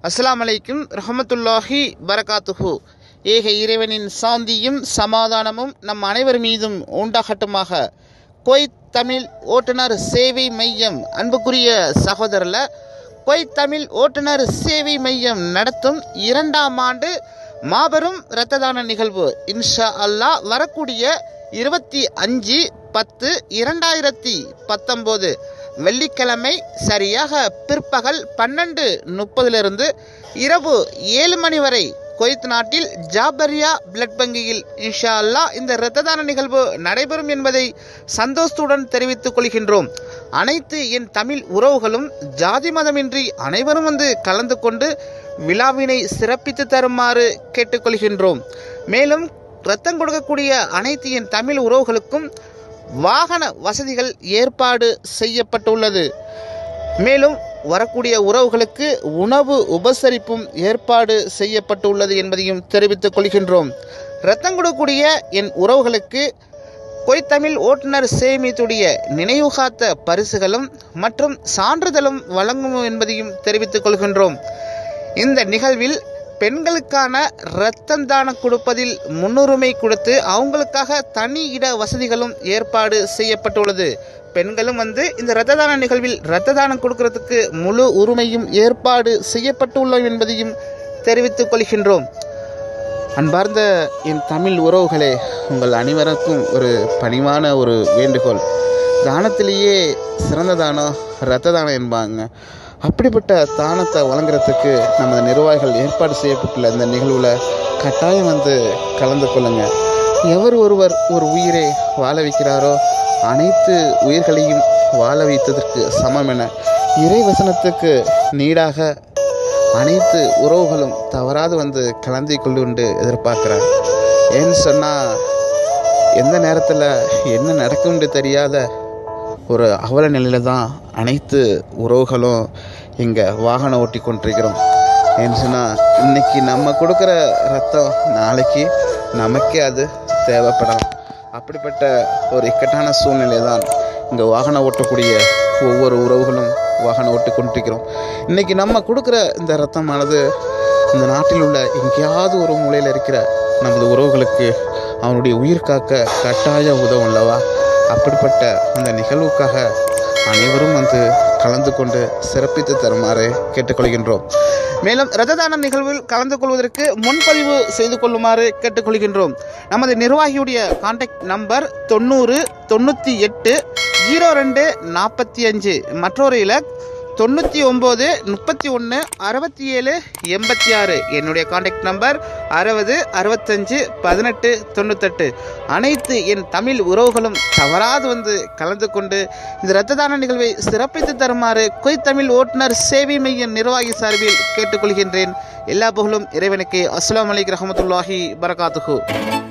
அஸ்ஸலாமு அலைக்கும் ரஹமத்துல்லாஹி பரகாத்துஹு ஏக இறைவனின் சாந்தியும் சமாதானமும் நம் அனைவர் மீதும் உண்டாகட்டுமாக கொய்த் தமிழ் ஓட்டுநர் சேவை மையம் அன்புக்குரிய சகோதரர்ல கொய்த் தமிழ் ஓட்டுநர் சேவை மையம் நடத்தும் இரண்டாம் ஆண்டு மாபெரும் இரத்த தான நிகழ்வு இன்ஷா அல்லாஹ் வரக்கூடிய இருபத்தி அஞ்சு பத்து இரண்டாயிரத்தி பத்தொம்போது வெள்ளிக்கிழமை சரியாக பிற்பகல் பன்னெண்டு முப்பதிலிருந்து இரவு ஏழு மணி வரை குவைத் நாட்டில் ஜாபரியா பிளட் வங்கியில் இன்ஷா அல்லாஹ் இந்த இரத்த தான நிகழ்வு நடைபெறும் என்பதை சந்தோஷத்துடன் தெரிவித்துக் கொள்கின்றோம் அனைத்து என் தமிழ் உறவுகளும் ஜாதி மதமின்றி அனைவரும் வந்து கலந்து கொண்டு விழாவினை சிறப்பித்து தருமாறு கேட்டுக்கொள்கின்றோம் மேலும் ரத்தம் கொடுக்கக்கூடிய அனைத்து என் தமிழ் உறவுகளுக்கும் வாகன வசதிகள் ஏற்பாடு செய்யப்பட்டுள்ளது மேலும் வரக்கூடிய உறவுகளுக்கு உணவு உபசரிப்பும் ஏற்பாடு செய்யப்பட்டுள்ளது என்பதையும் தெரிவித்துக் கொள்கின்றோம் ரத்தம் கொடுக்கக்கூடிய என் உறவுகளுக்கு கொய்தமிழ் ஓட்டுநர் சேமித்துடைய நினைவுகாத்த பரிசுகளும் மற்றும் சான்றிதழும் வழங்கும் என்பதையும் தெரிவித்துக் கொள்கின்றோம் இந்த நிகழ்வில் பெண்களுக்கான இரத்தம் தானம் கொடுப்பதில் முன்னுரிமை கொடுத்து அவங்களுக்காக தனி இட வசதிகளும் ஏற்பாடு செய்யப்பட்டுள்ளது பெண்களும் வந்து இந்த இரத்த தான நிகழ்வில் இரத்த தானம் கொடுக்கறதுக்கு முழு உரிமையும் ஏற்பாடு செய்யப்பட்டுள்ளோம் என்பதையும் தெரிவித்துக் கொள்கின்றோம் அன்பார்ந்த என் தமிழ் உறவுகளே உங்கள் அனைவருக்கும் ஒரு பணிவான ஒரு வேண்டுகோள் தானத்திலேயே சிறந்த தானம் இரத்த தானம் என்பாங்க அப்படிப்பட்ட தானத்தை வழங்குறதுக்கு நமது நிர்வாகிகள் ஏற்பாடு செய்யப்பட்டுள்ள இந்த நிகழ்வில் கட்டாயம் வந்து கலந்து கொள்ளுங்க எவர் ஒருவர் ஒரு உயிரை வாழ வைக்கிறாரோ அனைத்து உயிர்களையும் வாழ வைத்ததற்கு சமம் என இறைவசனத்துக்கு நீடாக அனைத்து உறவுகளும் தவறாது வந்து கலந்து கொண்டு எதிர்பார்க்குறார் ஏன்னு சொன்னால் எந்த நேரத்தில் என்ன நடக்கும்னு தெரியாத ஒரு அவல நிலையில தான் அனைத்து உறவுகளும் இங்கே வாகனம் ஓட்டி கொண்டிருக்கிறோம் ஏன்னு சொன்னால் இன்னைக்கு நம்ம கொடுக்குற ரத்தம் நாளைக்கு நமக்கே அது தேவைப்படலாம் அப்படிப்பட்ட ஒரு இக்கட்டான சூழ்நிலை தான் இங்கே வாகனம் ஓட்டக்கூடிய ஒவ்வொரு உறவுகளும் வாகனம் ஓட்டி கொண்டிருக்கிறோம் இன்றைக்கி நம்ம கொடுக்குற இந்த ரத்தமானது இந்த நாட்டில் உள்ள எங்கேயாவது ஒரு மூலையில் இருக்கிற நமது உறவுகளுக்கு அவனுடைய உயிர் காக்க கட்டாயம் உதவும் அல்லவா அப்படிப்பட்ட அந்த நிகழ்வுக்காக அனைவரும் வந்து கலந்து கொண்டு சிறப்பித்து தருமாறு கேட்டுக்கொள்கின்றோம் மேலும் இரத்த தான நிகழ்வில் கலந்து கொள்வதற்கு முன்பதிவு செய்து கொள்ளுமாறு கேட்டுக்கொள்கின்றோம் நமது நிர்வாகியுடைய கான்டாக்ட் நம்பர் தொண்ணூறு தொண்ணூற்றி எட்டு ஜீரோ ரெண்டு நாற்பத்தி அஞ்சு மற்றொரு இலக் தொண்ணூற்றி ஒம்பது முப்பத்தி ஒன்று அறுபத்தி ஏழு எண்பத்தி ஆறு என்னுடைய காண்டாக்ட் நம்பர் அறுபது அறுபத்தஞ்சு பதினெட்டு தொண்ணூத்தெட்டு அனைத்து என் தமிழ் உறவுகளும் தவறாது வந்து கலந்து கொண்டு இந்த இரத்த தான நிகழ்வை சிறப்பித்து தருமாறு கொய் தமிழ் ஓட்டுநர் சேவை மைய நிர்வாகி சார்பில் கேட்டுக்கொள்கின்றேன் எல்லா புகழும் இறைவனுக்கு அஸ்லாம் வலைக் ரஹமத்துல்லாஹி பரகாத்துஹூ